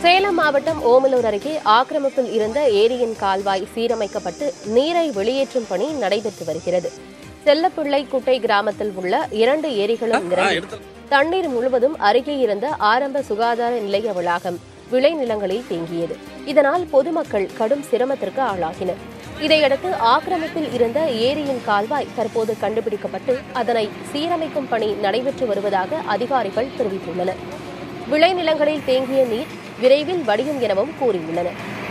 சேலம் மாவட்டம் ஓமலூர் அருகே ஆக்கிரமிப்பில் இருந்த ஏரியின் கால்வாய் சீரமைக்கப்பட்டு நீரை வெளியேற்றும் பணி நடைபெற்று வருகிறது செல்லப்பிள்ளை குட்டை கிராமத்தில் உள்ள இரண்டு ஏரிகளும் நிரம்பி தண்ணீர் முழுவதும் அருகே இருந்த ஆரம்ப சுகாதார நிலைய வளாகம் விளைநிலங்களில் தேங்கியது இதனால் பொதுமக்கள் கடும் சிரமத்திற்கு ஆளாகினர் இதையடுத்து ஆக்கிரமிப்பில் இருந்த ஏரியின் கால்வாய் தற்போது கண்டுபிடிக்கப்பட்டு அதனை சீரமைக்கும் பணி நடைபெற்று வருவதாக அதிகாரிகள் தெரிவித்துள்ளனர் விளைநிலங்களில் தேங்கிய நீர் விரைவில் வடியும் எனவும் கூறியுள்ளனர்